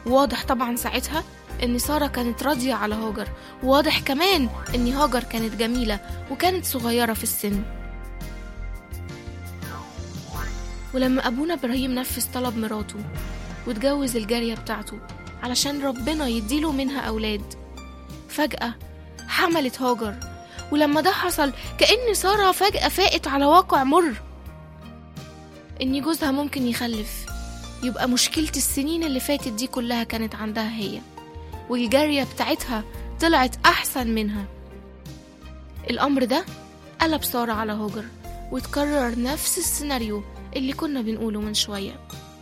واضح طبعا ساعتها ان سارة كانت راضية على هاجر وواضح كمان ان هاجر كانت جميلة وكانت صغيرة في السن ولما أبونا إبراهيم نفذ طلب مراته واتجوز الجارية بتاعته علشان ربنا يديله منها أولاد فجأة حملت هاجر ولما ده حصل كأن سارة فجأة فاقت على واقع مر إن جوزها ممكن يخلف يبقى مشكلة السنين اللي فاتت دي كلها كانت عندها هي والجارية بتاعتها طلعت أحسن منها الأمر ده قلب سارة على هاجر وتكرر نفس السيناريو اللي كنا بنقوله من شوية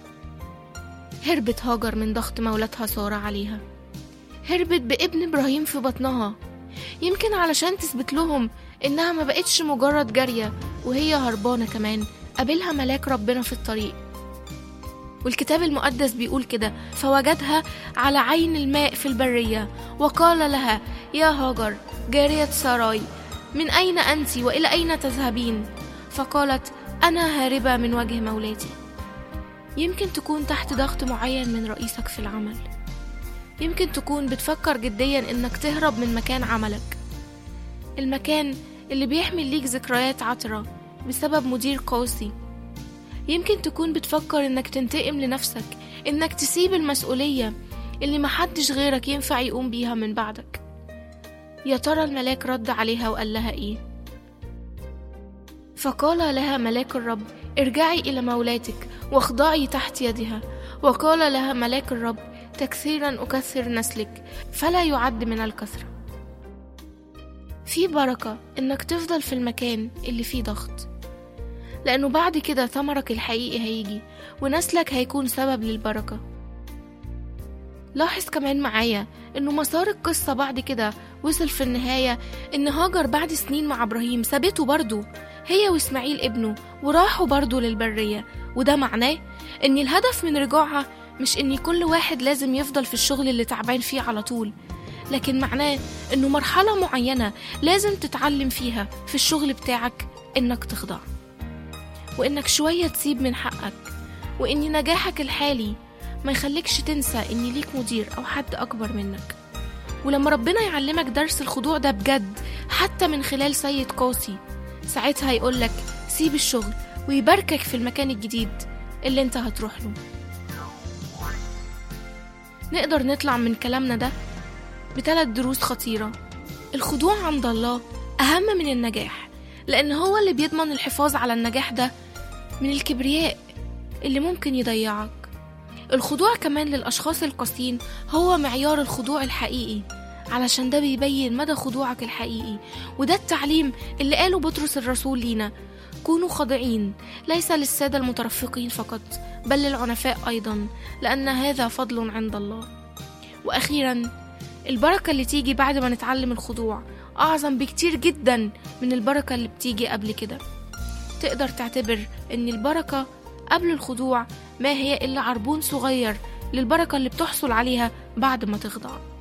هربت هاجر من ضغط مولاتها سارة عليها هربت بابن إبراهيم في بطنها يمكن علشان تثبت لهم إنها ما بقتش مجرد جارية وهي هربانة كمان قابلها ملاك ربنا في الطريق والكتاب المقدس بيقول كده فوجدها على عين الماء في البرية وقال لها يا هاجر جارية ساراي من أين أنت وإلى أين تذهبين فقالت أنا هاربة من وجه مولاتي يمكن تكون تحت ضغط معين من رئيسك في العمل يمكن تكون بتفكر جديا إنك تهرب من مكان عملك المكان اللي بيحمل ليك ذكريات عطرة بسبب مدير قاسي يمكن تكون بتفكر إنك تنتقم لنفسك إنك تسيب المسؤولية اللي محدش غيرك ينفع يقوم بيها من بعدك يا ترى الملاك رد عليها وقال لها إيه فقال لها ملاك الرب ارجعي إلى مولاتك واخضعي تحت يدها وقال لها ملاك الرب تكثيرا أكثر نسلك فلا يعد من الكثرة في بركة إنك تفضل في المكان اللي فيه ضغط لأنه بعد كده ثمرك الحقيقي هيجي ونسلك هيكون سبب للبركة لاحظ كمان معايا إنه مسار القصة بعد كده وصل في النهاية إن هاجر بعد سنين مع إبراهيم سابته برضه هي وإسماعيل ابنه وراحوا برضه للبرية وده معناه إن الهدف من رجوعها مش إن كل واحد لازم يفضل في الشغل اللي تعبان فيه على طول لكن معناه إنه مرحلة معينة لازم تتعلم فيها في الشغل بتاعك إنك تخضع وإنك شوية تسيب من حقك وإن نجاحك الحالي ما يخليكش تنسى إن ليك مدير أو حد أكبر منك ولما ربنا يعلمك درس الخضوع ده بجد حتى من خلال سيد قاسي ساعتها يقولك سيب الشغل ويباركك في المكان الجديد اللي انت هتروح له نقدر نطلع من كلامنا ده بثلاث دروس خطيرة الخضوع عند الله أهم من النجاح لأن هو اللي بيضمن الحفاظ على النجاح ده من الكبرياء اللي ممكن يضيعك الخضوع كمان للأشخاص القاسيين هو معيار الخضوع الحقيقي علشان ده بيبين مدى خضوعك الحقيقي وده التعليم اللي قاله بطرس الرسول لينا كونوا خاضعين ليس للسادة المترفقين فقط بل للعنفاء أيضا لأن هذا فضل عند الله وأخيرا البركة اللي تيجي بعد ما نتعلم الخضوع أعظم بكتير جدا من البركة اللي بتيجي قبل كده تقدر تعتبر أن البركة قبل الخضوع ما هي إلا عربون صغير للبركة اللي بتحصل عليها بعد ما تخضع